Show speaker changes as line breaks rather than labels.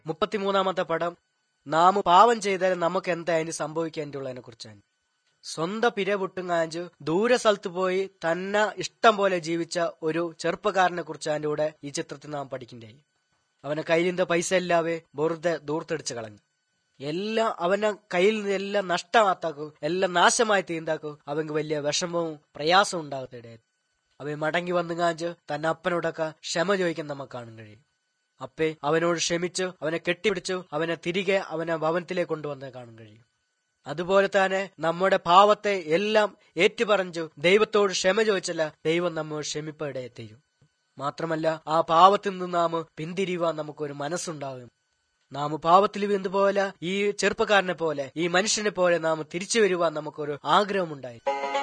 മുപ്പത്തിമൂന്നാമത്തെ പടം നാം പാവം ചെയ്താൽ നമുക്ക് എന്താ അതിന് സംഭവിക്കേണ്ടുള്ളതിനെ കുറിച്ചാണ് സ്വന്തം പിര പൊട്ടുങ്ങാഞ്ചു ദൂര സ്ഥലത്ത് പോയി തന്നെ ഇഷ്ടം പോലെ ജീവിച്ച ഒരു ചെറുപ്പക്കാരനെ കുറിച്ച് അതിന്റെ കൂടെ ഈ ചിത്രത്തിൽ നാം പഠിക്കണ്ടായി അവന്റെ കയ്യിലിന്റെ പൈസ എല്ലാവേ വെറുതെ ദൂർത്തടിച്ച് കളഞ്ഞു എല്ലാം അവന്റെ കയ്യിൽ നിന്ന് എല്ലാം നഷ്ടമാത്താക്കും എല്ലാം നാശമായി തീന്താക്കും അവൻക്ക് വലിയ വിഷമവും പ്രയാസവും ഉണ്ടാകത്തിടയായി അവൻ മടങ്ങി വന്നു കാഞ്ച് തന്റെ അപ്പനോടൊക്കെ ക്ഷമ ചോദിക്കാൻ നമുക്ക് കാണാൻ കഴിയും അപ്പേ അവനോട് ക്ഷമിച്ചു അവനെ കെട്ടിപ്പിടിച്ചു അവനെ തിരികെ അവനെ ഭവനത്തിലേക്ക് കൊണ്ടുവന്ന് കാണാൻ കഴിയും അതുപോലെ തന്നെ നമ്മുടെ പാവത്തെ എല്ലാം ഏറ്റുപറഞ്ഞു ദൈവത്തോട് ക്ഷമ ചോദിച്ചല്ല ദൈവം നമ്മോട് ക്ഷമിപ്പടെ തീരും മാത്രമല്ല ആ പാവത്തിൽ നിന്ന് നാം പിന്തിരിയുവാൻ നമുക്കൊരു മനസ്സുണ്ടാകും നാം പാവത്തിൽ വീന്ത് പോലെ ഈ ചെറുപ്പക്കാരനെ പോലെ ഈ മനുഷ്യനെ പോലെ നാം തിരിച്ചു വരുവാൻ നമുക്കൊരു ആഗ്രഹമുണ്ടായി